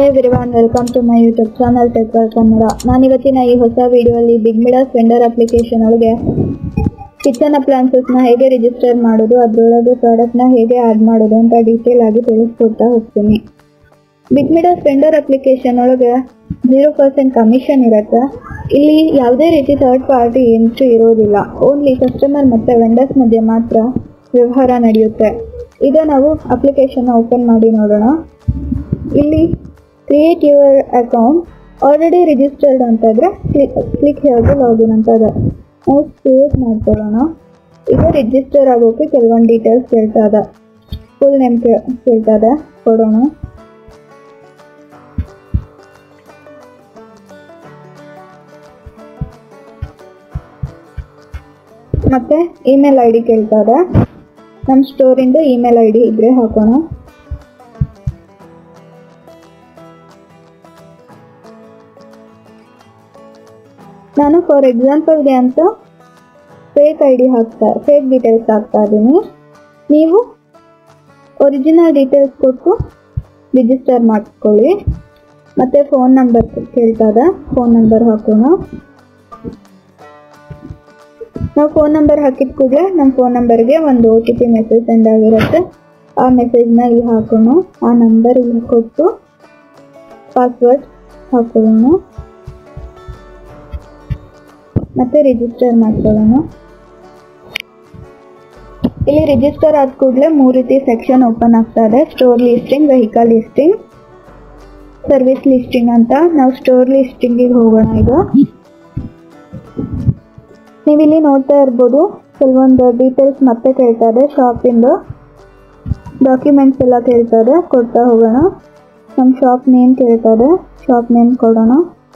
hi everyone welcome to my YouTube channel ಟೆಕ್ವರ್ ಕನ್ನಡ ನಾನು ಇವತ್ತಿನ ಈ ಹೊಸ ವಿಡಿಯೋಲಿ ಬಿಗ್ ಮಿಡಸ್ ವೆಂಡರ್ ಅಪ್ಲಿಕೇಶನ್ ಒಳಗೆ ಕಿಚನ್ ಅಪ್ಲಯನ್ಸಸ್ನ ಹೇಗೆ ರಿಜಿಸ್ಟರ್ ಮಾಡೋದು ಅದರೊಳಗೆ ಪ್ರಾಡಕ್ಟ್ನ ಹೇಗೆ ಆ್ಯಡ್ ಮಾಡೋದು ಅಂತ ಡೀಟೇಲ್ ಆಗಿ ತಿಳಿಸ್ಕೊಡ್ತಾ ಹೋಗ್ತೀನಿ ಬಿಗ್ ಮಿಡಸ್ ವೆಂಡರ್ ಅಪ್ಲಿಕೇಶನ್ ಒಳಗೆ ಜೀರೋ ಪರ್ಸೆಂಟ್ ಕಮಿಷನ್ ಇರುತ್ತೆ ಇಲ್ಲಿ ಯಾವುದೇ ರೀತಿ ಥರ್ಡ್ ಪಾರ್ಟಿ ಎಂಟ್ರಿ ಇರೋದಿಲ್ಲ ಓನ್ಲಿ ಕಸ್ಟಮರ್ ಮತ್ತು ವೆಂಡರ್ಸ್ ಮಧ್ಯೆ ಮಾತ್ರ ವ್ಯವಹಾರ ನಡೆಯುತ್ತೆ ಈಗ ನಾವು ಅಪ್ಲಿಕೇಶನ್ ಓಪನ್ ಮಾಡಿ ನೋಡೋಣ ಇಲ್ಲಿ create your account already registered ಅಂತಂದ್ರೆ ಕ್ಲಿಕ್ ಕ್ಲಿಕ್ ಹೇಗೆ ಲಾಗಿನ್ ಅಂತ ಇದೆ ನಾವು ಕ್ರಿಯೇಟ್ ಮಾಡ್ಕೊಳ್ಳೋಣ ಈಗ ರಿಜಿಸ್ಟರ್ ಆಗೋಕೆ ಕೆಲವೊಂದು ಡೀಟೇಲ್ಸ್ ಕೇಳ್ತಾ ಇದೆ ಫುಲ್ ನೇಮ್ ಕೇಳ್ತಾ ಇದೆ ಕೊಡೋಣ ಮತ್ತೆ ಇಮೇಲ್ ಐ ಡಿ ಕೇಳ್ತಾ ಇದೆ ನಮ್ಮ ಸ್ಟೋರಿಂದ ಇಮೇಲ್ ಐ ಡಿ ಇದ್ರೆ ಹಾಕೋಣ ನಾನು ಫಾರ್ ಎಕ್ಸಾಂಪಲ್ಗೆ ಅಂತ ಫೇಕ್ ಐ ಡಿ ಹಾಕ್ತಾ ಫೇಕ್ ಡೀಟೇಲ್ಸ್ ಹಾಕ್ತಾ ಇದ್ದೀನಿ ನೀವು ಒರಿಜಿನಲ್ ಡೀಟೇಲ್ಸ್ ಕೊಟ್ಟು ರಿಜಿಸ್ಟರ್ ಮಾಡ್ಕೊಳ್ಳಿ ಮತ್ತೆ ಫೋನ್ ನಂಬರ್ ಕೇಳ್ತಾ ಇದೆ ಫೋನ್ ನಂಬರ್ ಹಾಕೋಣ ನಾವು ಫೋನ್ ನಂಬರ್ ಹಾಕಿದ ಕೂಡಲೇ ನಮ್ಮ ಫೋನ್ ನಂಬರ್ಗೆ ಒಂದು O T P message send ಆಗಿರುತ್ತೆ ಆ ಮೆಸೇಜ್ನ ಇಲ್ಲಿ ಹಾಕೋಣ ಆ ನಂಬರ್ ಇಲ್ಲಿ ಕೊಟ್ಟು ಪಾಸ್ವರ್ಡ್ ಹಾಕೊಳ್ಳೋಣ ಮತ್ತೆ ರಿಜಿಸ್ಟರ್ ಮಾಡ್ಕೊಳ್ಳೋಣ ಇಲ್ಲಿ ರಿಜಿಸ್ಟರ್ ಆದ ಕೂಡಲೇ ಮೂರು ರೀತಿ ಸೆಕ್ಷನ್ ಓಪನ್ ಆಗ್ತಾ ಇದೆ store listing vehicle listing service listing ಅಂತ ನಾವು ಸ್ಟೋರ್ ಲಿಸ್ಟಿಂಗಿಗೆ ಹೋಗೋಣ ಈಗ ನೀವಿಲ್ಲಿ ನೋಡ್ತಾ ಇರ್ಬೋದು ಕೆಲವೊಂದು ಡೀಟೇಲ್ಸ್ ಮತ್ತೆ ಕೇಳ್ತಾ ಇದೆ ಶಾಪಿಂದು ಡಾಕ್ಯುಮೆಂಟ್ಸ್ ಎಲ್ಲ ಕೇಳ್ತಾ ಇದೆ ಕೊಡ್ತಾ ಹೋಗೋಣ ನಮ್ಮ ಶಾಪ್ ನೇಮ್ ಕೇಳ್ತಾ ಇದೆ ಶಾಪ್ ನೇಮ್ ಕೊಡೋಣ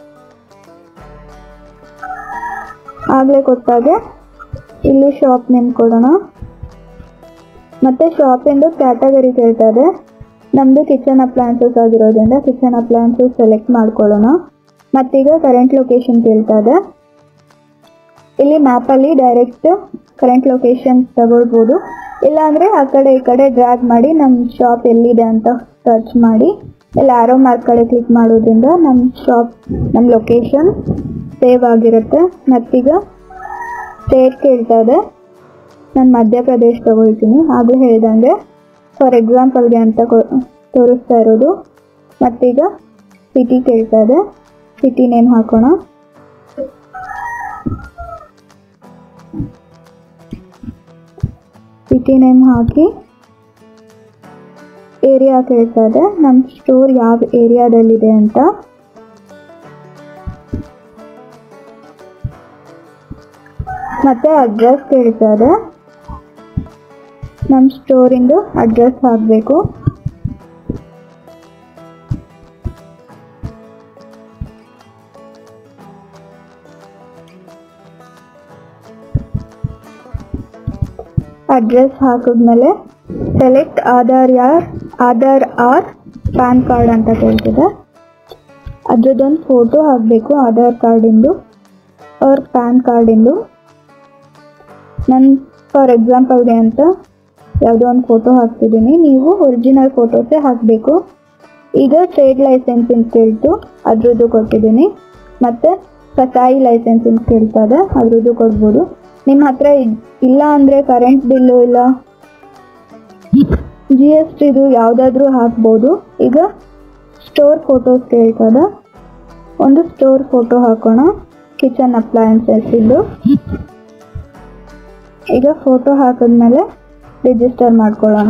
ಆಗಲೇ ಕೊಟ್ಟಾಗೆ ಇಲ್ಲಿ ಶಾಪ್ ನೇಮ್ ಕೊಡೋಣ ಮತ್ತೆ ಶಾಪಿಂದು ಕ್ಯಾಟಗರಿ ಕೇಳ್ತಾ ಇದೆ ನಮ್ಮದು ಕಿಚನ್ ಅಪ್ಲಯನ್ಸಸ್ ಆಗಿರೋದ್ರಿಂದ ಕಿಚನ್ ಅಪ್ಲಯನ್ಸಸ್ ಸೆಲೆಕ್ಟ್ ಮಾಡ್ಕೊಳ್ಳೋಣ ಮತ್ತೀಗ ಕರೆಂಟ್ ಲೊಕೇಶನ್ ಕೇಳ್ತಾ ಇದೆ ಇಲ್ಲಿ ಮ್ಯಾಪಲ್ಲಿ ಡೈರೆಕ್ಟ್ ಕರೆಂಟ್ ಲೊಕೇಶನ್ ತಗೊಳ್ಬೋದು ಇಲ್ಲಾಂದರೆ ಆ ಕಡೆ ಈ ಕಡೆ ಡ್ರ್ಯಾಗ್ ಮಾಡಿ ನಮ್ಮ ಶಾಪ್ ಎಲ್ಲಿದೆ ಅಂತ ಸರ್ಚ್ ಮಾಡಿ ಇಲ್ಲ ಆರೋ ಮಾರ್ಕ್ ಕಡೆ ಕ್ಲಿಕ್ ಮಾಡೋದ್ರಿಂದ ನಮ್ಮ ಶಾಪ್ ನಮ್ಮ ಲೊಕೇಶನ್ ಸೇವ್ ಆಗಿರುತ್ತೆ ಮತ್ತೀಗ ಸ್ಟೇಟ್ ಕೇಳ್ತಾ ಇದೆ ನಾನು ಮಧ್ಯಪ್ರದೇಶ್ ತಗೊಳ್ತೀನಿ ಆಗಲೇ ಹೇಳ್ದಂಗೆ ಫಾರ್ ಎಕ್ಸಾಂಪಲ್ಗೆ ಅಂತ ಕೊ- ತೋರಿಸ್ತಾ ಇರೋದು ಮತ್ತೀಗ ಸಿಟಿ ಕೇಳ್ತಾ ಇದೆ ಸಿಟಿ ನೇಮ್ ಹಾಕೋಣ ಸಿಟಿ ನೇಮ್ ಹಾಕಿ ಏರಿಯಾ ಕೇಳ್ತಾ ಇದೆ ನಮ್ಮ ಸ್ಟೋರ್ ಯಾವ ಏರಿಯಾದಲ್ಲಿದೆ ಅಂತ ಮತ್ತೆ ಅಡ್ರೆಸ್ ಕೇಳ್ತಾ ಇದೆ ನಮ್ಮ ಸ್ಟೋರಿಂದು ಅಡ್ರೆಸ್ ಹಾಕಬೇಕು ಅಡ್ರೆಸ್ ಹಾಕಿದ್ಮೇಲೆ ಸೆಲೆಕ್ಟ್ ಆಧಾರ್ ಯಾರ್ ಆಧಾರ್ ಆರ್ ಪ್ಯಾನ್ ಕಾರ್ಡ್ ಅಂತ ಕೇಳ್ತಿದೆ ಅದ್ರದ್ದೊಂದು ಫೋಟೋ ಹಾಕಬೇಕು ಆಧಾರ್ ಕಾರ್ಡಿಂದು ಅವ್ರ ಪ್ಯಾನ್ ಕಾರ್ಡಿಂದು ನನ್ನ ಫಾರ್ ಎಕ್ಸಾಂಪಲ್ಗೆ ಅಂತ ಯಾವುದೋ ಒಂದು ಫೋಟೋ ಹಾಕ್ತಿದ್ದೀನಿ ನೀವು ಒರಿಜಿನಲ್ ಫೋಟೋಸೇ ಹಾಕಬೇಕು ಈಗ ಟ್ರೇಡ್ ಲೈಸೆನ್ಸ್ ಅಂತ ಕೇಳ್ತು ಅದ್ರದ್ದು ಕೊಟ್ಟಿದ್ದೀನಿ ಮತ್ತು ಕಸಾಯಿ ಲೈಸೆನ್ಸ್ ಅಂತ ಕೇಳ್ತಾ ಇದೆ ಅದ್ರದ್ದು ಕೊಡ್ಬೋದು ನಿಮ್ಮ ಹತ್ರ ಇದ್- ಇಲ್ಲ ಅಂದರೆ ಕರೆಂಟ್ ಬಿಲ್ಲು ಇಲ್ಲ ಜಿ ಎಸ್ ಟಿದು ಯಾವುದಾದ್ರೂ ಹಾಕ್ಬೋದು ಈಗ ಸ್ಟೋರ್ ಫೋಟೋಸ್ ಕೇಳ್ತದೆ ಒಂದು ಸ್ಟೋರ್ ಫೋಟೋ ಹಾಕೋಣ ಕಿಚನ್ ಅಪ್ಲಯನ್ಸಸ್ ಇದ್ದು ಈಗ ಫೋಟೋ ಹಾಕಿದ್ಮೇಲೆ ರಿಜಿಸ್ಟರ್ ಮಾಡ್ಕೊಳ್ಳೋಣ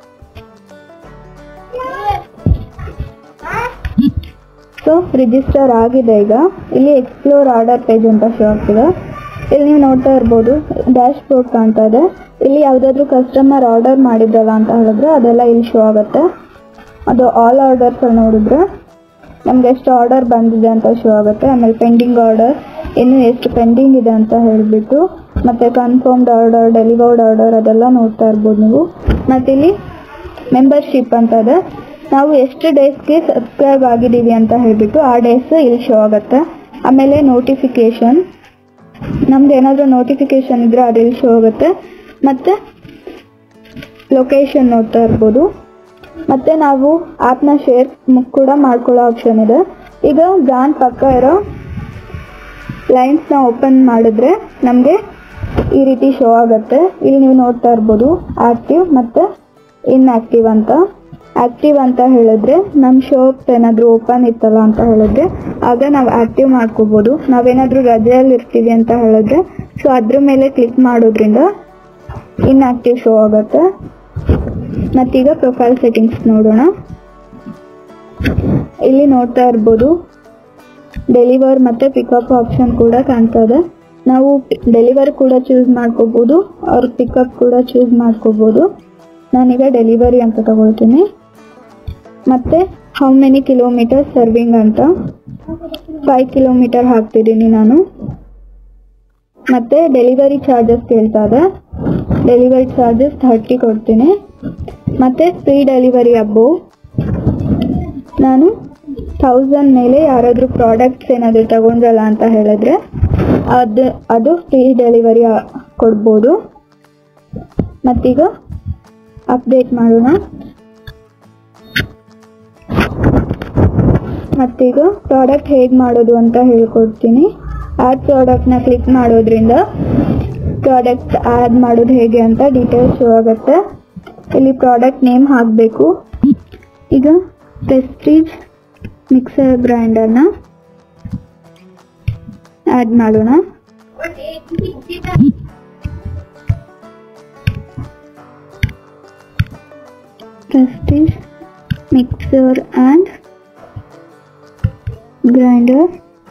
ಸೊ ರಿಜಿಸ್ಟರ್ ಆಗಿದೆ ಈಗ ಇಲ್ಲಿ ಎಕ್ಸ್ಪ್ಲೋರ್ ಆರ್ಡರ್ ಪೇಜ್ ಅಂತ ಶೋ ಆಗ್ತಿದೆ ಇಲ್ಲಿ ನೀವು ನೋಡ್ತಾ ಇರ್ಬೋದು ಡ್ಯಾಶ್ ಬೋರ್ಡ್ ಕಾಣ್ತಾ ಇದೆ ಇಲ್ಲಿ ಯಾವುದಾದ್ರೂ ಕಸ್ಟಮರ್ ಆರ್ಡರ್ ಮಾಡಿದ್ದಲ್ಲ ಅಂತ ಹೇಳಿದ್ರೆ ಅದೆಲ್ಲ ಇಲ್ಲಿ ಶೋ ಆಗುತ್ತೆ ಅದು ಆಲ್ ಆರ್ಡರ್ಸ್ ನೋಡಿದ್ರೆ ನಮ್ಗೆ ಎಷ್ಟು ಆರ್ಡರ್ ಬಂದಿದೆ ಅಂತ ಶೋ ಆಗುತ್ತೆ ಆಮೇಲೆ ಪೆಂಡಿಂಗ್ ಆರ್ಡರ್ ಇನ್ನು ಎಷ್ಟು ಪೆಂಡಿಂಗ್ ಇದೆ ಅಂತ ಹೇಳಿಬಿಟ್ಟು ಮತ್ತೆ ಕನ್ಫರ್ಮ್ಡ್ ಆರ್ಡರ್ ಡೆಲಿವರ್ಡ್ ಆರ್ಡರ್ ಅದೆಲ್ಲ ನೋಡ್ತಾ ಇರ್ಬೋದು ನೀವು ಮತ್ತೆ ಇಲ್ಲಿ ಮೆಂಬರ್ಶಿಪ್ ಅಂತ ಇದೆ ನಾವು ಎಷ್ಟು ಡೇಸ್ಗೆ ಸಬ್ಸ್ಕ್ರೈಬ್ ಆಗಿದ್ದೀವಿ ಅಂತ ಹೇಳಿಬಿಟ್ಟು ಆ ಡೇಸ್ ಇಲ್ಲಿ ಶೋ ಆಗುತ್ತೆ ಆಮೇಲೆ ನೋಟಿಫಿಕೇಶನ್ ನಮ್ದು ಏನಾದರೂ ನೋಟಿಫಿಕೇಶನ್ ಇದ್ರೆ ಅದಿಲ್ಲಿ ಶೋ ಆಗುತ್ತೆ ಮತ್ತು ಲೊಕೇಶನ್ ನೋಡ್ತಾ ಇರ್ಬೋದು ಮತ್ತೆ ನಾವು ಆ್ಯಪ್ನ ಶೇರ್ ಕೂಡ ಮಾಡ್ಕೊಳ್ಳೋ ಆಪ್ಷನ್ ಇದೆ ಈಗ ಬ್ರಾಂಡ್ ಪಕ್ಕ ಇರೋ ಲೈನ್ಸ್ನ ಓಪನ್ ಮಾಡಿದ್ರೆ ನಮಗೆ ಈ ರೀತಿ ಶೋ ಆಗುತ್ತೆ ಇಲ್ಲಿ ನೀವು ನೋಡ್ತಾ ಇರ್ಬೋದು ಆಕ್ಟಿವ್ ಮತ್ತು ಇನ್ಆಕ್ಟಿವ್ ಅಂತ ಆಕ್ಟಿವ್ ಅಂತ ಹೇಳಿದ್ರೆ ನಮ್ಮ ಶಾಪ್ ಏನಾದರೂ ಓಪನ್ ಇತ್ತಲ್ಲ ಅಂತ ಹೇಳಿದ್ರೆ ಆಗ ನಾವು ಆಕ್ಟಿವ್ ಮಾಡ್ಕೋಬೋದು ನಾವೇನಾದರೂ ರಜೆಯಲ್ಲಿ ಇರ್ತೀವಿ ಅಂತ ಹೇಳಿದ್ರೆ ಸೊ ಅದ್ರ ಮೇಲೆ ಕ್ಲಿಕ್ ಮಾಡೋದ್ರಿಂದ ಇನ್ಆಕ್ಟಿವ್ ಶೋ ಆಗುತ್ತೆ ಮತ್ತೀಗ ಪ್ರೊಫೈಲ್ ಸೆಟ್ಟಿಂಗ್ಸ್ ನೋಡೋಣ ಇಲ್ಲಿ ನೋಡ್ತಾ ಇರ್ಬೋದು ಡೆಲಿವರ್ ಮತ್ತು ಪಿಕಪ್ ಆಪ್ಷನ್ ಕೂಡ ಕಾಣ್ತಾ ಇದೆ ನಾವು ಡೆಲಿವರ್ ಕೂಡ ಚೂಸ್ ಮಾಡ್ಕೋಬೋದು ಅವ್ರ ಪಿಕಪ್ ಕೂಡ ಚೂಸ್ ಮಾಡ್ಕೋಬೋದು ನಾನೀಗ ಡೆಲಿವರಿ ಅಂತ ತಗೊಳ್ತೀನಿ ಮತ್ತು ಹೌ ಮೆನಿ ಕಿಲೋಮೀಟರ್ ಸರ್ವಿಂಗ್ ಅಂತ ಫೈವ್ ಕಿಲೋಮೀಟರ್ ಹಾಕ್ತಿದ್ದೀನಿ ನಾನು ಮತ್ತು ಡೆಲಿವರಿ ಚಾರ್ಜಸ್ ಕೇಳ್ತಾ ಇದೆ ಡೆಲಿವರಿ ಚಾರ್ಜಸ್ ಥರ್ಟಿ ಕೊಡ್ತೀನಿ ಮತ್ತು ಫ್ರೀ ಡೆಲಿವರಿ ಅಬ್ಬು ನಾನು ಥೌಸಂಡ್ ಮೇಲೆ ಯಾರಾದರೂ ಪ್ರಾಡಕ್ಟ್ಸ್ ಏನಾದರೂ ತಗೊಂಡ್ರಲ್ಲ ಅಂತ ಹೇಳಿದ್ರೆ ಅದು ಅದು ಫ್ರೀ ಡೆಲಿವರಿ ಕೊಡ್ಬೋದು ಮತ್ತೀಗ ಅಪ್ಡೇಟ್ ಮಾಡೋಣ ಮತ್ತೀಗ ಪ್ರಾಡಕ್ಟ್ ಹೇಗೆ ಮಾಡೋದು ಅಂತ ಹೇಳ್ಕೊಡ್ತೀನಿ ಆ್ಯಡ್ ಪ್ರಾಡಕ್ಟ್ನ ಕ್ಲಿಕ್ ಮಾಡೋದ್ರಿಂದ ಪ್ರಾಡಕ್ಟ್ ಆ್ಯಡ್ ಮಾಡೋದು ಹೇಗೆ ಅಂತ ಡೀಟೇಲ್ಸ್ ಶೋ ಆಗುತ್ತೆ ಇಲ್ಲಿ ಪ್ರಾಡಕ್ಟ್ ನೇಮ್ ಹಾಕಬೇಕು ಈಗ ಪ್ರೆಸ್ಟೀಜ್ ಮಿಕ್ಸರ್ ಗ್ರೈಂಡರ್ನ ಆ್ಯಡ್ ಮಾಡೋಣ ಪ್ರೆಸ್ಟೀಜ್ ಮಿಕ್ಸರ್ ಆ್ಯಂಡ್ ಗ್ರೈಂಡರ್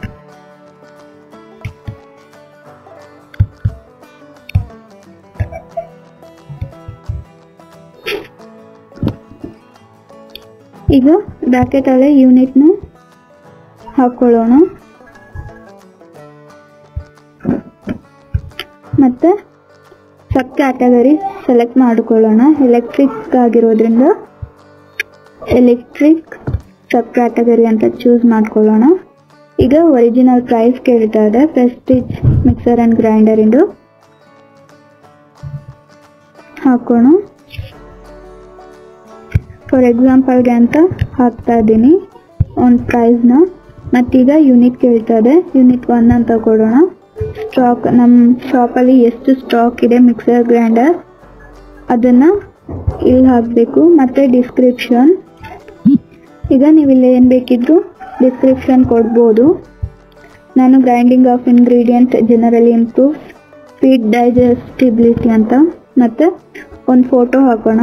ಈಗ ಬ್ರಾಕೆಟಲ್ಲೇ ಯೂನಿಟ್ನ ಹಾಕ್ಕೊಳ್ಳೋಣ ಮತ್ತು ಸಬ್ ಕ್ಯಾಟಗರಿ ಸೆಲೆಕ್ಟ್ ಮಾಡಿಕೊಳ್ಳೋಣ ಎಲೆಕ್ಟ್ರಿಕ್ ಆಗಿರೋದ್ರಿಂದ ಎಲೆಕ್ಟ್ರಿಕ್ ಸಬ್ ಕ್ಯಾಟಗರಿ ಅಂತ ಚೂಸ್ ಮಾಡ್ಕೊಳ್ಳೋಣ ಈಗ ಒರಿಜಿನಲ್ ಪ್ರೈಸ್ ಕೇಳ್ತಾ ಇದೆ ಪ್ರೆಸ್ಟೀಜ್ ಮಿಕ್ಸರ್ ಆ್ಯಂಡ್ ಗ್ರೈಂಡರಿಂದು ಹಾಕೋಣ ಫಾರ್ ಎಕ್ಸಾಂಪಲ್ಗೆ ಅಂತ ಹಾಕ್ತಾ ಇದ್ದೀನಿ ಒಂದು ಪ್ರೈಸ್ನ ಮತ್ತೀಗ ಯೂನಿಟ್ ಕೇಳ್ತಾ ಇದೆ ಯೂನಿಟ್ ಒನ್ ಅಂತ ಕೊಡೋಣ ಸ್ಟಾಕ್ ನಮ್ಮ ಶಾಪಲ್ಲಿ ಎಷ್ಟು ಸ್ಟಾಕ್ ಇದೆ ಮಿಕ್ಸರ್ ಗ್ರೈಂಡರ್ ಅದನ್ನು ಇಲ್ಲಿ ಹಾಕಬೇಕು ಮತ್ತು ಡಿಸ್ಕ್ರಿಪ್ಷನ್ ಈಗ ನೀವು ಇಲ್ಲಿ ಏನು ಬೇಕಿದ್ರು ಡಿಸ್ಕ್ರಿಪ್ಷನ್ ಕೊಡ್ಬೋದು ನಾನು grinding of ingredient generally improve speed digestibility ಅಂತ ಮತ್ತು ಒಂದು ಫೋಟೋ ಹಾಕೋಣ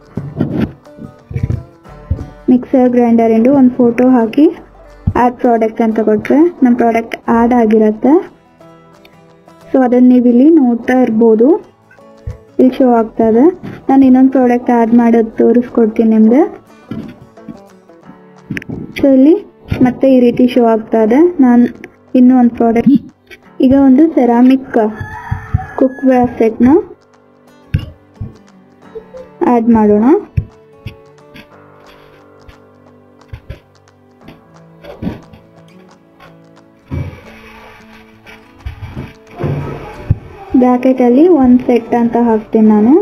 ಮಿಕ್ಸರ್ ಗ್ರೈಂಡರಿಂದು ಒಂದು ಫೋಟೋ ಹಾಕಿ ಆ್ಯಡ್ ಪ್ರಾಡಕ್ಟ್ ಅಂತ ಕೊಟ್ಟರೆ ನಮ್ಮ ಪ್ರಾಡಕ್ಟ್ ಆ್ಯಡ್ ಆಗಿರುತ್ತೆ ಸೊ ಅದನ್ನು ನೀವು ಇಲ್ಲಿ ನೋಡ್ತಾ ಇರ್ಬೋದು ಇಲ್ಲಿ ಶೋ ಆಗ್ತಾ ಇದೆ ನಾನು ಇನ್ನೊಂದು ಪ್ರಾಡಕ್ಟ್ ಆ್ಯಡ್ ಮಾಡೋದು ತೋರಿಸ್ಕೊಡ್ತೀನಿ ನಿಮಗೆ ಸೊ ಇಲ್ಲಿ ಮತ್ತೆ ಈ ರೀತಿ ಶೋ ಆಗ್ತಾ ಇದೆ ನಾನು ಇನ್ನೂ ಒಂದು ಪ್ರಾಡಕ್ಟ್ ಈಗ ಒಂದು ಸೆರಾಮಿಕ್ ಕುಕ್ ವೇರ್ ಸೆಟ್ನ ಆ್ಯಡ್ ಮಾಡೋಣ ಬ್ರಾಕೆಟಲ್ಲಿ ಒಂದು ಸೆಟ್ ಅಂತ ಹಾಕ್ತೀನಿ ನಾನು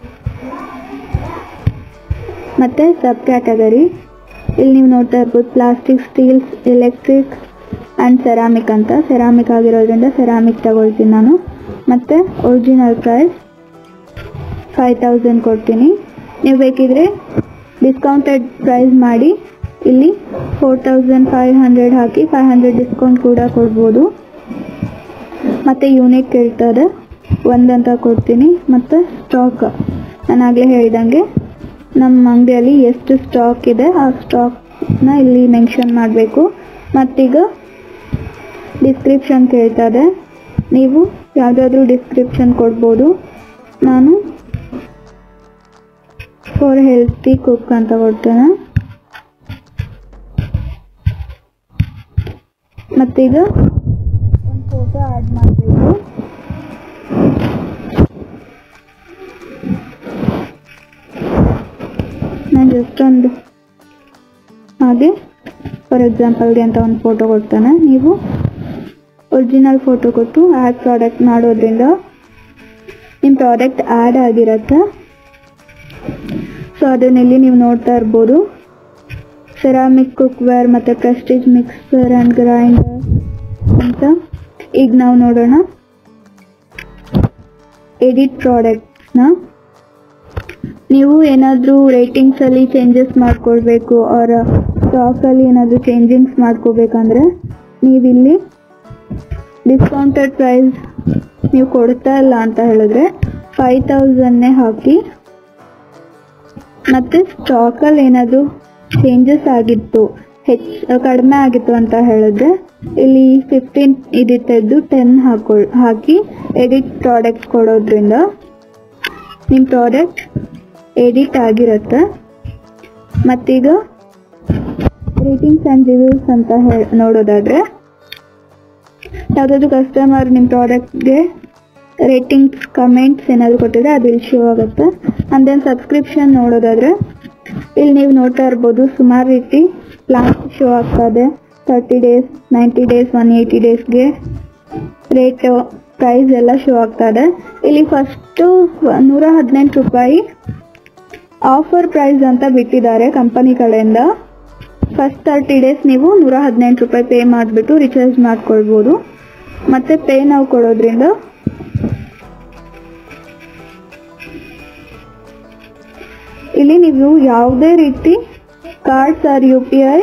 ಮತ್ತು ಸಬ್ ಕ್ಯಾಟಗರಿ ಇಲ್ಲಿ ನೀವು ನೋಡ್ತಾ ಇರ್ಬೋದು plastic steels electric and ceramic ಅಂತ ಸೆರಾಮಿಕ್ ಆಗಿರೋದ್ರಿಂದ ಸೆರಾಮಿಕ್ ತಗೊಳ್ತೀನಿ ನಾನು ಮತ್ತು ಒರಿಜಿನಲ್ ಪ್ರೈಸ್ ಫೈವ್ ತೌಸಂಡ್ ಕೊಡ್ತೀನಿ ನೀವು ಬೇಕಿದ್ರೆ ಡಿಸ್ಕೌಂಟೆಡ್ ಪ್ರೈಸ್ ಮಾಡಿ ಇಲ್ಲಿ ಫೋರ್ ತೌಸಂಡ್ ಫೈವ್ ಹಂಡ್ರೆಡ್ ಹಾಕಿ ಫೈವ್ ಹಂಡ್ರೆಡ್ ಡಿಸ್ಕೌಂಟ್ ಕೂಡ ಕೊಡ್ಬೋದು ಮತ್ತು ಯೂನಿಟ್ ಕೇಳ್ತಾರೆ ಒಂದಂತ ಕೊಡ್ತೀನಿ ಮತ್ತು ಸ್ಟಾಕ್ ನಾನು ಆಗಲೇ ಹೇಳಿದಂಗೆ ನಮ್ಮ ಅಂಗಡಿಯಲ್ಲಿ ಎಷ್ಟು ಸ್ಟಾಕ್ ಇದೆ ಆ ಸ್ಟಾಕ್ನ ಇಲ್ಲಿ ಮೆನ್ಷನ್ ಮಾಡಬೇಕು ಮತ್ತೀಗ ಡಿಸ್ಕ್ರಿಪ್ಷನ್ ಕೇಳ್ತದೆ ನೀವು ಯಾವುದಾದ್ರೂ ಡಿಸ್ಕ್ರಿಪ್ಷನ್ ಕೊಡ್ಬೋದು ನಾನು ಫಾರ್ ಹೆಲ್ತಿ ಕುಕ್ ಅಂತ ಕೊಡ್ತೇನೆ ಮತ್ತೀಗ ಒಂದು ಫೋಟೋ ಆ್ಯಡ್ ಮಾಡಬೇಕು ನಾನು ಜಸ್ಟ್ ಒಂದು ಹಾಗೆ ಫಾರ್ ಎಕ್ಸಾಂಪಲ್ಗೆ ಅಂತ ಒಂದು ಫೋಟೋ ಕೊಡ್ತಾನೆ ನೀವು ಒರಿಜಿನಲ್ ಫೋಟೋ ಕೊಟ್ಟು ಆ್ಯಡ್ ಪ್ರಾಡಕ್ಟ್ ಮಾಡೋದ್ರಿಂದ ನಿಮ್ಮ ಪ್ರಾಡಕ್ಟ್ ಆ್ಯಡ್ ಆಗಿರುತ್ತೆ ಸೊ ಅದನ್ನಿಲ್ಲಿ ನೀವು ನೋಡ್ತಾ ಇರ್ಬೋದು ಸೆರಾಮಿಕ್ ಕುಕ್ವೇರ್ ಮತ್ತು ಪ್ರೆಸ್ಟೀಜ್ ಮಿಕ್ಸರ್ ಆ್ಯಂಡ್ ಗ್ರೈಂಡರ್ ಅಂತ ಈಗ ನಾವು ನೋಡೋಣ ಎಡಿಟ್ ಪ್ರಾಡಕ್ಟ್ಸ್ನ ನೀವು ಏನಾದರೂ ರೇಟಿಂಗ್ಸಲ್ಲಿ ಚೇಂಜಸ್ ಮಾಡ್ಕೊಳ್ಬೇಕು ಅವರ ಸ್ಟಾಕಲ್ಲಿ ಏನಾದರೂ ಚೇಂಜಿಂಗ್ಸ್ ಮಾಡ್ಕೋಬೇಕಂದ್ರೆ ನೀವಿಲ್ಲಿ ಡಿಸ್ಕೌಂಟೆಡ್ ಪ್ರೈಸ್ ನೀವು ಕೊಡ್ತಾ ಇಲ್ಲ ಅಂತ ಹೇಳಿದ್ರೆ ಫೈವ್ ತೌಸಂಡ್ನೇ ಹಾಕಿ ಮತ್ತು ಸ್ಟಾಕಲ್ಲಿ ಏನಾದರೂ ಚೇಂಜಸ್ ಆಗಿತ್ತು ಹೆಚ್ಚು ಕಡಿಮೆ ಆಗಿತ್ತು ಅಂತ ಹೇಳಿದ್ರೆ ಇಲ್ಲಿ ಫಿಫ್ಟೀನ್ ಇದು ತೆಗೆದು ಟೆನ್ ಹಾಕೊಳ್ ಹಾಕಿ ಎಡಿಟ್ ಪ್ರಾಡಕ್ಟ್ ಕೊಡೋದ್ರಿಂದ ನಿಮ್ಮ ಪ್ರಾಡಕ್ಟ್ ಎಡಿಟ್ ಆಗಿರುತ್ತೆ ಮತ್ತೀಗ ರೇಟಿಂಗ್ಸ್ ಆ್ಯಂಡ್ ರಿವ್ಯೂಸ್ ಅಂತ ಹೇಳಿ ನೋಡೋದಾದರೆ ಯಾವುದಾದ್ರು ಕಸ್ಟಮರ್ ನಿಮ್ಮ ಪ್ರಾಡಕ್ಟ್ಗೆ ರೇಟಿಂಗ್ಸ್ ಕಮೆಂಟ್ಸ್ ಏನಾದರೂ ಕೊಟ್ಟಿದ್ರೆ ಅದು ಇಲ್ಲಿ ಶೋ ಆಗುತ್ತೆ ಆ್ಯಂಡ್ ದೆನ್ ಸಬ್ಸ್ಕ್ರಿಪ್ಷನ್ ನೋಡೋದಾದರೆ ಇಲ್ಲಿ ನೀವು ನೋಡ್ತಾ ಇರ್ಬೋದು ಸುಮಾರು ರೀತಿ ಪ್ಲಾನ್ಸ್ ಶೋ ಆಗ್ತಾ ಇದೆ thirty days ninety days one eighty ಡೇಸ್ಗೆ ರೇಟ್ ಪ್ರೈಸ್ ಎಲ್ಲ ಶೋ ಆಗ್ತಾ ಇದೆ ಇಲ್ಲಿ ಫಸ್ಟು ನೂರ ಹದಿನೆಂಟು ರೂಪಾಯಿ ಆಫರ್ ಪ್ರೈಸ್ ಅಂತ ಬಿಟ್ಟಿದ್ದಾರೆ ಕಂಪನಿ ಕಡೆಯಿಂದ ಫಸ್ಟ್ ತರ್ಟಿ ಡೇಸ್ ನೀವು ನೂರ ಹದಿನೆಂಟು ರೂಪಾಯಿ ಪೇ ಮಾಡಿಬಿಟ್ಟು ರಿಚಾರ್ಜ್ ಮಾಡ್ಕೊಳ್ಬೋದು ಮತ್ತು ಪೇ ನಾವು ಕೊಡೋದ್ರಿಂದ ಇಲ್ಲಿ ನೀವು ಯಾವುದೇ ರೀತಿ cards or U P I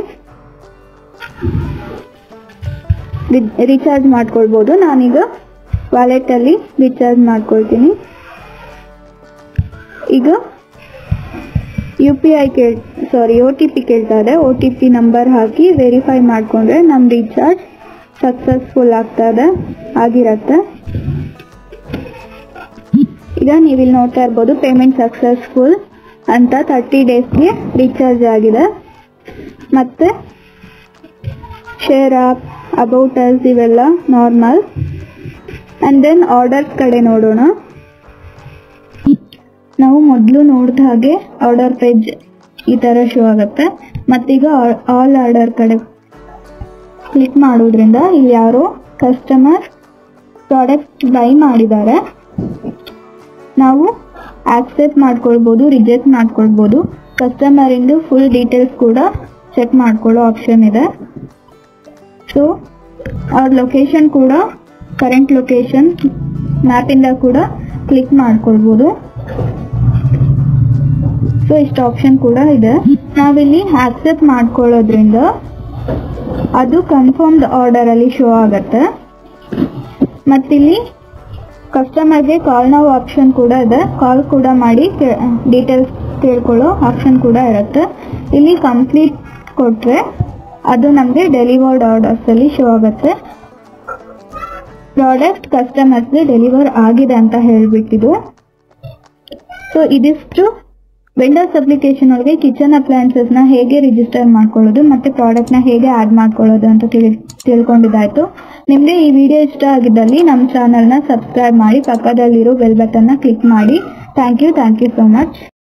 recharge ಮಾಡ್ಕೊಳ್ಬೋದು ನಾನೀಗ ವ್ಯಾಲೆಟಲ್ಲಿ ರಿಚಾರ್ಜ್ ಮಾಡ್ಕೊಳ್ತೀನಿ ಈಗ ಯು ಪಿ ಐ ಕೇಳ್ ಸಾರಿ ಒ ಟಿ ಪಿ ಕೇಳ್ತಾ ಇದೆ ಒ ಟಿ ಪಿ ನಂಬರ್ ಹಾಕಿ ವೆರಿಫೈ ಮಾಡಿಕೊಂಡ್ರೆ ನಮ್ಮ ರೀಚಾರ್ಜ್ ಸಕ್ಸಸ್ಫುಲ್ ಆಗ್ತಾ ಇದೆ ಆಗಿರತ್ತೆ ಈಗ ನೀವು ಇಲ್ಲಿ ನೋಡ್ತಾ ಇರ್ಬೋದು ಪೇಮೆಂಟ್ ಸಕ್ಸಸ್ಫುಲ್ ಅಂತ ತರ್ಟಿ ಡೇಸ್ಗೆ ರೀಚಾರ್ಜ್ ಆಗಿದೆ ಮತ್ತು ಶೇರ್ ಆಪ್ ಅಬೌಟ್ ಅಸ್ ಇವೆಲ್ಲ ನಾರ್ಮಲ್ ಆ್ಯಂಡ್ ದೆನ್ ಆರ್ಡರ್ಸ್ ಕಡೆ ನೋಡೋಣ ನಾವು ಮೊದಲು ನೋಡಿದ ಹಾಗೆ ಆರ್ಡರ್ ಪೇಜ್ ಈ ಥರ ಶೋ ಆಗುತ್ತೆ ಮತ್ತೀಗ ಆಲ್ ಆರ್ಡರ್ ಕಡೆ ಕ್ಲಿಕ್ ಮಾಡೋದ್ರಿಂದ ಇಲ್ಲಿ ಯಾರೋ ಕಸ್ಟಮರ್ ಪ್ರಾಡಕ್ಟ್ ಬೈ ಮಾಡಿದ್ದಾರೆ ನಾವು ಆಕ್ಸೆಪ್ಟ್ ಮಾಡ್ಕೊಳ್ಬೋದು ರಿಜೆಕ್ಟ್ ಮಾಡ್ಕೊಳ್ಬೋದು ಕಸ್ಟಮರಿಂದು ಫುಲ್ ಡೀಟೇಲ್ಸ್ ಕೂಡ ಚೆಕ್ ಮಾಡ್ಕೊಳ್ಳೋ ಆಪ್ಷನ್ ಇದೆ ಸೊ ಅವ್ರ ಲೊಕೇಶನ್ ಕೂಡ ಕರೆಂಟ್ ಲೊಕೇಶನ್ ಮ್ಯಾಪಿಂದ ಕೂಡ ಕ್ಲಿಕ್ ಮಾಡ್ಕೊಳ್ಬೋದು ಸೊ ಇಷ್ಟು ಆಪ್ಷನ್ ಕೂಡ ಇದೆ ನಾವಿಲ್ಲಿ ಆಕ್ಸೆಪ್ಟ್ ಮಾಡ್ಕೊಳ್ಳೋದ್ರಿಂದ ಅದು ಕನ್ಫರ್ಮ್ಡ್ ಆರ್ಡರ್ ಅಲ್ಲಿ ಶೋ ಆಗತ್ತೆ ಮತ್ತಿಲ್ಲಿ ಕಸ್ಟಮರ್ಗೆ ಕಾಲ್ ನಾವು ಆಪ್ಷನ್ ಕೂಡ ಇದೆ ಕಾಲ್ ಕೂಡ ಮಾಡಿ ಡೀಟೇಲ್ಸ್ ತಿಳ್ಕೊಳ್ಳೋ ಆಪ್ಷನ್ ಕೂಡ ಇರುತ್ತೆ ಇಲ್ಲಿ ಕಂಪ್ಲೀಟ್ ಕೊಟ್ಟರೆ ಅದು ನಮಗೆ ಡೆಲಿವರ್ಡ್ ಆರ್ಡರ್ಸ್ ಅಲ್ಲಿ ಶೋ ಆಗುತ್ತೆ ಪ್ರಾಡಕ್ಟ್ ಕಸ್ಟಮರ್ಸ್ಗೆ ಡೆಲಿವರ್ ಆಗಿದೆ ಅಂತ ಹೇಳ್ಬಿಟ್ಟಿದ್ದು ಸೊ ಇದಿಷ್ಟು ವೆಂಡರ್ಸ್ ಅಪ್ಲಿಕೇಶನ್ ಒಳಗೆ ಕಿಚನ್ ಅಪ್ಲಯನ್ಸಸ್ ನ ಹೇಗೆ ರಿಜಿಸ್ಟರ್ ಮಾಡ್ಕೊಳ್ಳೋದು ಮತ್ತೆ ಪ್ರಾಡಕ್ಟ್ ನ ಹೇಗೆ ಆಡ್ ಮಾಡ್ಕೊಳ್ಳೋದು ಅಂತ ತಿಳಿ ತಿಳ್ಕೊಂಡಿದ್ದಾಯ್ತು ನಿಮ್ಗೆ ಈ ವಿಡಿಯೋ ಇಷ್ಟ ಆಗಿದ್ದಲ್ಲಿ ನಮ್ಮ ಚಾನಲ್ ನ ಸಬ್ಸ್ಕ್ರೈಬ್ ಮಾಡಿ ಪಕ್ಕದಲ್ಲಿರೋ ಬೆಲ್ ಬಟನ್ ನ ಕ್ಲಿಕ್ ಮಾಡಿ thank you thank you so much